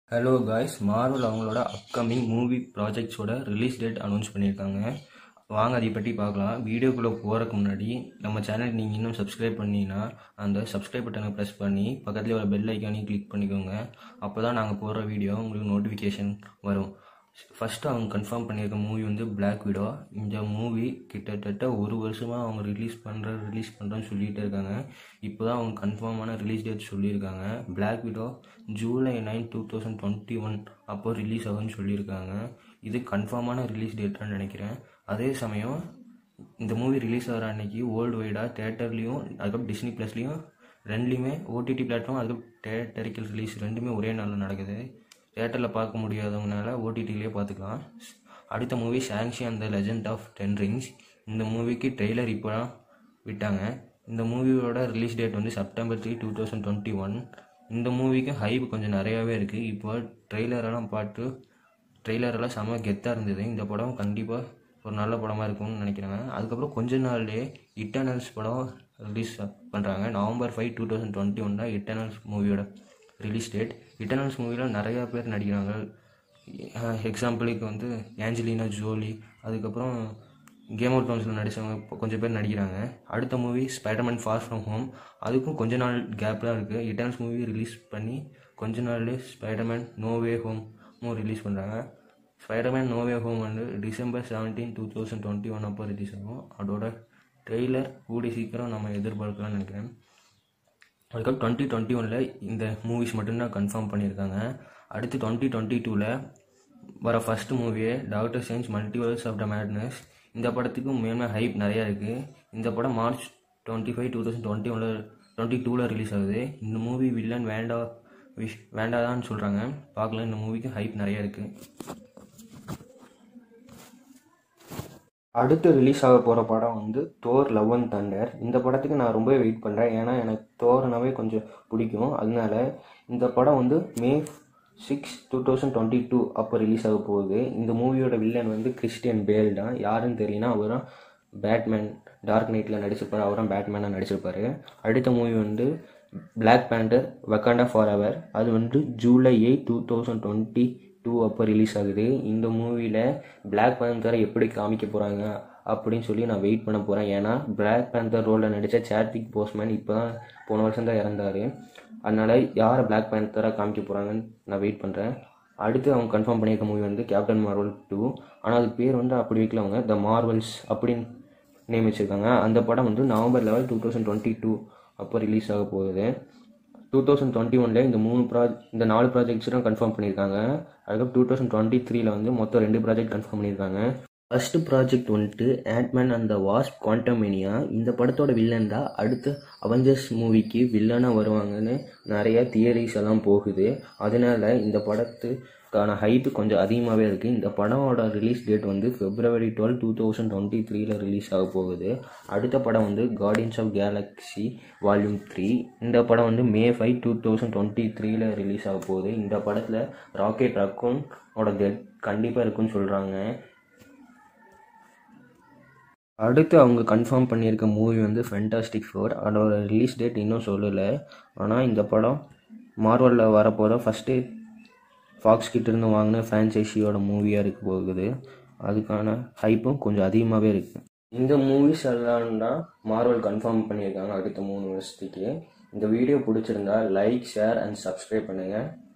hello guys Marvel அவங்களோட upcoming movie ப்ராஜெக்ட்ஸோட release date announce பண்ணியிருக்காங்க வாங்க அதை பற்றி பார்க்கலாம் வீடியோக்குள்ளே போகிறதுக்கு முன்னாடி நம்ம சேனல் நீங்கள் இன்னும் சப்ஸ்கிரைப் பண்ணீங்கன்னா அந்த சப்ஸ்கிரைப் பட்டனை ப்ரெஸ் பண்ணி பக்கத்துலேயே ஒரு பெல் ஐக்கானையும் கிளிக் பண்ணிக்கோங்க அப்போ தான் நாங்கள் போடுற வீடியோ உங்களுக்கு நோட்டிஃபிகேஷன் வரும் ஃபஸ்ட்டு அவங்க கன்ஃபார்ம் பண்ணியிருக்க மூவி வந்து Black Widow இந்த மூவி கிட்டத்தட்ட ஒரு வருஷமாக அவங்க ரிலீஸ் பண்ணுற ரிலீஸ் பண்ணுறேன்னு சொல்லிகிட்டே இருக்காங்க இப்போ தான் அவங்க கன்ஃபார்மான ரிலீஸ் டேட் சொல்லியிருக்காங்க Black Widow July nine two thousand twenty one அப்போ ரிலீஸ் ஆகும்னு சொல்லியிருக்காங்க இது கன்ஃபார்மான ரிலீஸ் டேட்டான்னு நினைக்கிறேன் அதே சமயம் இந்த மூவி ரிலீஸ் ஆகிற அன்னைக்கு வேர்ல்டு வைடாக தேட்டர்லேயும் அதுக்கப்புறம் டிஸ்னி ப்ளஸ்லேயும் ரெண்டுலேயுமே ஓடிடி பிளாட்ஃபார்ம் அதுக்கப்புறம் தேட்டரிக்கல் ரிலீஸ் ரெண்டுமே ஒரே நாளில் நடக்குது தேட்டரில் பார்க்க முடியாதவங்கனால ஓடிடிலேயே பார்த்துக்கலாம் அடுத்த மூவி ஷாங்ஷி அந்த லெஜெண்ட் ஆஃப் டென் ரிங்ஸ் இந்த மூவிக்கு ட்ரெய்லர் இப்போ தான் விட்டாங்க இந்த மூவியோட ரிலீஸ் டேட் வந்து September three two thousand twenty one இந்த மூவிக்கு ஹைப் கொஞ்சம் நிறையாவே இருக்குது இப்போ ட்ரெய்லரெல்லாம் பார்த்து ட்ரெய்லரெல்லாம் செம்ம கெத்தாக இருந்தது இந்த படம் கண்டிப்பாக ஒரு நல்ல படமாக இருக்கும்னு நினைக்கிறாங்க அதுக்கப்புறம் கொஞ்ச நாள்லேயே இட்டர்னல்ஸ் படம் ரிலீஸ் பண்ணுறாங்க November five two thousand twenty one தான் இட்டர்னல்ஸ் மூவியோட ரிலீஸ் டேட் இட்டர்னல்ஸ் மூவியில் நிறையா பேர் நடிக்கிறாங்க எக்ஸாம்பிளுக்கு வந்து ஏஞ்சலினா ஜோலி அதுக்கப்புறம் கேம் ஆஃப் த்ரோன்ஸில் நடித்தவங்க இப்போ கொஞ்சம் பேர் நடிக்கிறாங்க அடுத்த movie Spider Man far from home அதுக்கும் கொஞ்ச நாள் கேப்லாம் இருக்குது இட்டர்னல்ஸ் மூவி ரிலீஸ் பண்ணி கொஞ்ச நாள்லேயே ஸ்பைடர்மேன் நோவே ஹோமும் ரிலீஸ் பண்ணுறாங்க ஸ்பைடர்மேன் நோவே ஹோம் வந்து December seventeen two thousand twenty one அப்போ ரிலீஸ் ஆகும் அதோட ட்ரெய்லர் கூடி சீக்கிரம் நம்ம எதிர்பார்க்கலாம்னு நினைக்கிறேன் அதுக்கப்புறம் டுவெண்ட்டி டுவெண்ட்டி ஒனில் இந்த மூவிஸ் மட்டும்தான் கன்ஃபார்ம் பண்ணியிருக்காங்க அடுத்து டுவெண்ட்டி டுவெண்ட்டி டூவில் வர ஃபஸ்ட் மூவியே doctor change multiverse of the madness இந்த படத்துக்கு மேன்மே ஹைப் நிறையா இருக்குது இந்த படம் March twenty five two thousand twenty ஒனில் டுவெண்ட்டி டூவில் ரிலீஸ் ஆகுது இந்த மூவி வில்லன் வேண்டா விஷ் வேண்டாதான்னு சொல்கிறாங்க பார்க்கலாம் இந்த மூவிக்கு ஹைப் நிறையா இருக்குது அடுத்து ரிலீஸ் ஆக போகிற படம் வந்து தோர் லவ் அண்ட் தண்டர் இந்த படத்துக்கு நான் ரொம்பவே வெயிட் பண்ணுறேன் ஏன்னா எனக்கு தோர்னாவே கொஞ்சம் பிடிக்கும் அதனால இந்த படம் வந்து May six two thousand twenty two அப்போ ரிலீஸ் ஆக போகுது இந்த மூவியோட வில்லன் வந்து கிறிஸ்டியன் பேல் தான் யாருன்னு தெரியலனா அவர் தான் பேட்மேன் டார்க் நைட்டில் நடிச்சிருப்பார் அவர் தான் பேட்மேனாக நடிச்சிருப்பாரு அடுத்த மூவி வந்து black panther Wakanda forever அது வந்து July eight two thousand twenty two அப்போ ரிலீஸ் ஆகுது இந்த மூவியில் பிளாக் பேந்தரை எப்படி காமிக்க போகிறாங்க அப்படின்னு சொல்லி நான் வெயிட் பண்ண போகிறேன் ஏன்னா பிளாக் பேந்தர் ரோலில் நடித்த சாட்விக் போஸ்மேன் இப்போ தான் போன வருஷம் தான் இறந்தார் அதனால் யாரை பிளாக் பேந்தராக காமிக்க போகிறாங்கன்னு நான் வெயிட் பண்ணுறேன் அடுத்து அவங்க கன்ஃபார்ம் பண்ணியிருக்க மூவி வந்து கேப்டன் மார்வல் டூ ஆனால் அது பேர் வந்து அப்படி வைக்கல அவங்க த மார்வல்ஸ் அப்படின்னு நேம் வச்சுருக்காங்க அந்த படம் வந்து November eleven two thousand twenty two அப்போ ரிலீஸ் ஆக போகுது டூ தௌசண்ட் டுவெண்ட்டி ஒனில் இந்த மூணு ப்ரா இந்த நாலு ப்ராஜெக்ட்ஸும் கன்ஃபார்ம் பண்ணியிருக்காங்க அதுக்கப்புறம் டூ தௌசண்ட் டுவெண்ட்டி த்ரீல வந்து மொத்தம் ரெண்டு ப்ராஜெக்ட் கன்ஃபார்ம் பண்ணியிருக்காங்க ஃபர்ஸ்ட் ப்ராஜெக்ட் வந்துட்டு Ant Man and the wasp Quantumania இந்த படத்தோட வில்லன் தான் அடுத்த அவெஞ்சர்ஸ் மூவிக்கு வில்லனாக வருவாங்கன்னு நிறைய தியரிஸ் எல்லாம் போகுது அதனால இந்த படத்துக்கான ஹைப்பு கொஞ்சம் அதிகமாகவே இருக்குது இந்த படமோட ரிலீஸ் டேட் வந்து February twelve two thousand twenty த்ரீல ரிலீஸ் ஆக போகுது அடுத்த படம் வந்து guardians of galaxy volume three இந்த படம் வந்து May five two thousand twenty த்ரீல ரிலீஸ் ஆக போகுது இந்த படத்தில் ராக்கெட் ரக்கூனோட டெட் கண்டிப்பாக இருக்குன்னு சொல்கிறாங்க அடுத்து அவங்க கன்ஃபார்ம் பண்ணியிருக்க மூவி வந்து ஃபென்டாஸ்டிக் ஃபோர் அதோட ரிலீஸ் டேட் இன்னும் சொல்லலை ஆனால் இந்த படம் மார்வலில் வரப்போகிற ஃபஸ்ட்டு ஃபாக்ஸ் கிட்டேருந்து வாங்கின ஃப்ரான்ச்சைஸியோட மூவியாக இருக்க போகுது அதுக்கான ஹைப்பும் கொஞ்சம் அதிகமாகவே இருக்குது இந்த மூவிஸ் எல்லாம் தான் மார்வல் கன்ஃபார்ம் பண்ணியிருக்காங்க அடுத்த மூணு வருஷத்துக்கு இந்த வீடியோ பிடிச்சிருந்தா லைக் ஷேர் அண்ட் சப்ஸ்கிரைப் பண்ணுங்கள்